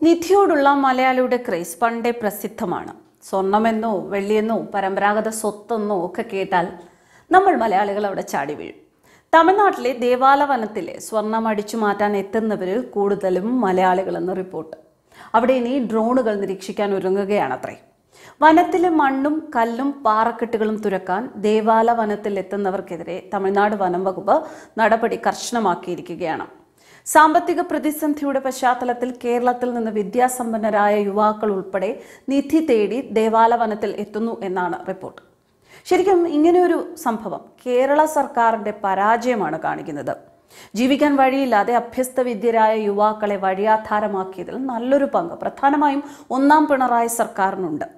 നിധിയോടുള്ള മലയാളിയുടെ ക്രേസ് പണ്ടേ പ്രസിദ്ധമാണ് സ്വർണമെന്നോ വെള്ളിയെന്നോ പരമ്പരാഗത സ്വത്തെന്നോ ഒക്കെ കേട്ടാൽ നമ്മൾ മലയാളികൾ അവിടെ ചാടി വീഴും തമിഴ്നാട്ടിലെ ദേവാല വനത്തിലെ സ്വർണം അടിച്ചു മാറ്റാൻ എത്തുന്നവരിൽ കൂടുതലും മലയാളികളെന്ന് റിപ്പോർട്ട് അവിടെ ഇനി ഡ്രോണുകൾ നിരീക്ഷിക്കാൻ ഒരുങ്ങുകയാണത്രേ വനത്തിലെ മണ്ണും കല്ലും പാറക്കെട്ടുകളും തുരക്കാൻ ദേവാല വനത്തിൽ എത്തുന്നവർക്കെതിരെ തമിഴ്നാട് വനം വകുപ്പ് നടപടി കർശനമാക്കിയിരിക്കുകയാണ് സാമ്പത്തിക പ്രതിസന്ധിയുടെ പശ്ചാത്തലത്തിൽ കേരളത്തിൽ നിന്ന് വിദ്യാസമ്പന്നരായ യുവാക്കൾ ഉൾപ്പെടെ നിധി തേടി ദേവാല വനത്തിൽ എത്തുന്നു എന്നാണ് റിപ്പോർട്ട് ശരിക്കും ഇങ്ങനെയൊരു സംഭവം കേരള സർക്കാരിന്റെ പരാജയമാണ് കാണിക്കുന്നത് ജീവിക്കാൻ വഴിയില്ലാതെ അഭ്യസ്ത വിദ്യരായ യുവാക്കളെ വഴിയാധാരമാക്കിയതിൽ നല്ലൊരു പങ്ക് പ്രധാനമായും ഒന്നാം പിണറായി സർക്കാരിനുണ്ട്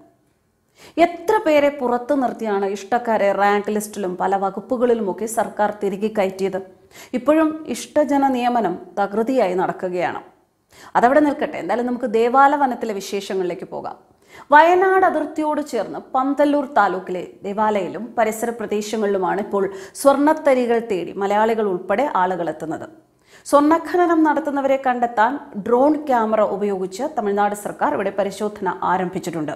എത്ര പേരെ പുറത്തു നിർത്തിയാണ് ഇഷ്ടക്കാരെ റാങ്ക് ലിസ്റ്റിലും പല വകുപ്പുകളിലുമൊക്കെ സർക്കാർ തിരികെ കയറ്റിയത് ഇപ്പോഴും ഇഷ്ടജന നിയമനം തകൃതിയായി നടക്കുകയാണ് അതവിടെ നിൽക്കട്ടെ എന്തായാലും നമുക്ക് ദേവാല വനത്തിലെ വിശേഷങ്ങളിലേക്ക് പോകാം വയനാട് അതിർത്തിയോട് ചേർന്ന് പന്തല്ലൂർ താലൂക്കിലെ ദേവാലയിലും പരിസര പ്രദേശങ്ങളിലുമാണ് ഇപ്പോൾ സ്വർണ്ണത്തരികൾ തേടി മലയാളികൾ ഉൾപ്പെടെ ആളുകൾ എത്തുന്നത് സ്വർണ്ണഖനനം നടത്തുന്നവരെ കണ്ടെത്താൻ ഡ്രോൺ ക്യാമറ ഉപയോഗിച്ച് തമിഴ്നാട് സർക്കാർ ഇവിടെ പരിശോധന ആരംഭിച്ചിട്ടുണ്ട്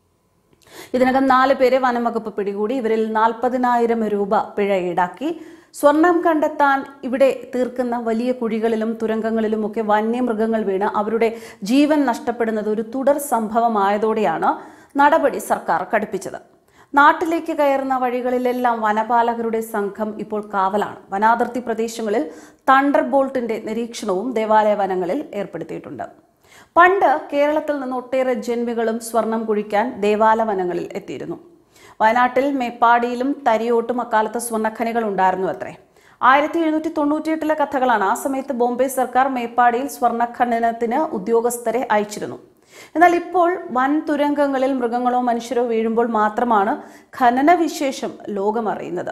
ഇതിനകം നാല് പേരെ വനം വകുപ്പ് പിടികൂടി ഇവരിൽ നാൽപ്പതിനായിരം രൂപ പിഴ ഈടാക്കി സ്വർണം കണ്ടെത്താൻ ഇവിടെ തീർക്കുന്ന വലിയ കുഴികളിലും തുരങ്കങ്ങളിലുമൊക്കെ വന്യമൃഗങ്ങൾ വീണ് അവരുടെ ജീവൻ നഷ്ടപ്പെടുന്നത് ഒരു തുടർ സംഭവമായതോടെയാണ് നടപടി സർക്കാർ കടുപ്പിച്ചത് നാട്ടിലേക്ക് കയറുന്ന വഴികളിലെല്ലാം വനപാലകരുടെ സംഘം ഇപ്പോൾ കാവലാണ് വനാതിർത്തി പ്രദേശങ്ങളിൽ തണ്ടർ ബോൾട്ടിന്റെ നിരീക്ഷണവും ദേവാലയ വനങ്ങളിൽ ഏർപ്പെടുത്തിയിട്ടുണ്ട് പണ്ട് കേരളത്തിൽ നിന്ന് ഒട്ടേറെ ജന്മികളും സ്വർണം കുഴിക്കാൻ ദേവാല വനങ്ങളിൽ എത്തിയിരുന്നു വയനാട്ടിൽ മേപ്പാടിയിലും തരിയോട്ടും അക്കാലത്ത് സ്വർണ്ണഖനികൾ ഉണ്ടായിരുന്നു അത്രേ ആയിരത്തി എഴുന്നൂറ്റി തൊണ്ണൂറ്റിയെട്ടിലെ കഥകളാണ് ആ സമയത്ത് ബോംബെ സർക്കാർ മേപ്പാടിയിൽ സ്വർണ്ണഖനനത്തിന് ഉദ്യോഗസ്ഥരെ അയച്ചിരുന്നു എന്നാൽ ഇപ്പോൾ വൻ തുരങ്കങ്ങളിൽ മൃഗങ്ങളോ മനുഷ്യരോ വീഴുമ്പോൾ മാത്രമാണ് ഖനനവിശേഷം ലോകമറിയുന്നത്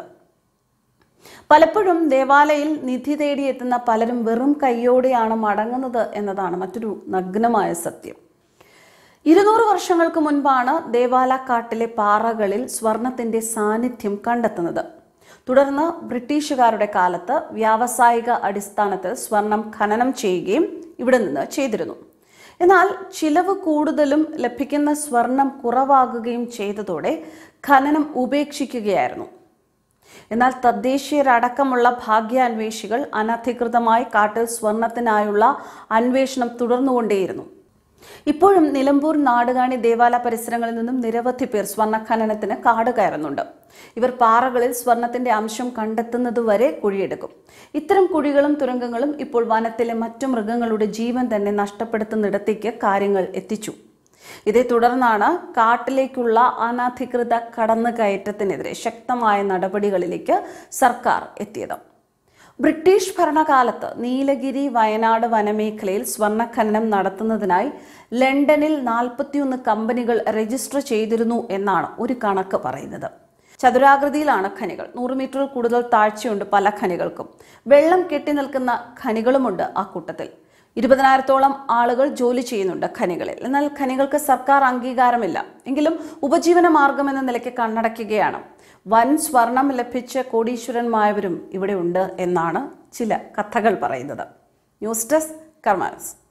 പലപ്പോഴും ദേവാലയിൽ നിധി തേടിയെത്തുന്ന പലരും വെറും കൈയോടെയാണ് മടങ്ങുന്നത് എന്നതാണ് മറ്റൊരു നഗ്നമായ സത്യം ഇരുന്നൂറ് വർഷങ്ങൾക്ക് മുൻപാണ് ദേവാലക്കാട്ടിലെ പാറകളിൽ സ്വർണത്തിന്റെ സാന്നിധ്യം കണ്ടെത്തുന്നത് തുടർന്ന് ബ്രിട്ടീഷുകാരുടെ കാലത്ത് വ്യാവസായിക അടിസ്ഥാനത്തിൽ സ്വർണം ഖനനം ചെയ്യുകയും ഇവിടെ നിന്ന് ചെയ്തിരുന്നു എന്നാൽ ചിലവ് കൂടുതലും ലഭിക്കുന്ന സ്വർണം കുറവാകുകയും ചെയ്തതോടെ ഖനനം ഉപേക്ഷിക്കുകയായിരുന്നു എന്നാൽ തദ്ദേശീയരടക്കമുള്ള ഭാഗ്യാന്വേഷികൾ അനധികൃതമായി കാട്ടിൽ സ്വർണത്തിനായുള്ള അന്വേഷണം തുടർന്നുകൊണ്ടേയിരുന്നു ഇപ്പോഴും നിലമ്പൂർ നാടുകാണി ദേവാല പരിസരങ്ങളിൽ നിന്നും നിരവധി പേർ സ്വർണ്ണഖനനത്തിന് കാട് കയറുന്നുണ്ട് ഇവർ പാറകളിൽ സ്വർണത്തിന്റെ അംശം കണ്ടെത്തുന്നതുവരെ കുഴിയെടുക്കും ഇത്തരം കുഴികളും തുരങ്കങ്ങളും ഇപ്പോൾ വനത്തിലെ മറ്റു മൃഗങ്ങളുടെ ജീവൻ തന്നെ നഷ്ടപ്പെടുത്തുന്നിടത്തേക്ക് കാര്യങ്ങൾ എത്തിച്ചു ഇതേ തുടർന്നാണ് കാട്ടിലേക്കുള്ള അനധികൃത കടന്നുകയറ്റത്തിനെതിരെ ശക്തമായ നടപടികളിലേക്ക് സർക്കാർ എത്തിയത് ബ്രിട്ടീഷ് ഭരണകാലത്ത് നീലഗിരി വയനാട് വനമേഖലയിൽ സ്വർണ്ണഖനനം നടത്തുന്നതിനായി ലണ്ടനിൽ നാൽപ്പത്തിയൊന്ന് കമ്പനികൾ രജിസ്റ്റർ ചെയ്തിരുന്നു എന്നാണ് ഒരു കണക്ക് പറയുന്നത് ചതുരാകൃതിയിലാണ് ഖനികൾ നൂറ് മീറ്ററിൽ കൂടുതൽ താഴ്ചയുണ്ട് പല ഖനികൾക്കും വെള്ളം കെട്ടി നിൽക്കുന്ന ഖനികളുമുണ്ട് ആ കൂട്ടത്തിൽ ഇരുപതിനായിരത്തോളം ആളുകൾ ജോലി ചെയ്യുന്നുണ്ട് ഖനികളിൽ എന്നാൽ ഖനികൾക്ക് സർക്കാർ അംഗീകാരമില്ല എങ്കിലും ഉപജീവന മാർഗം എന്ന നിലയ്ക്ക് കണ്ണടയ്ക്കുകയാണ് വൻ സ്വർണം ലഭിച്ച കോടീശ്വരന്മായവരും ഇവിടെ ഉണ്ട് എന്നാണ് ചില കഥകൾ പറയുന്നത് ന്യൂസ് ഡെസ്ക് കർമാനസ്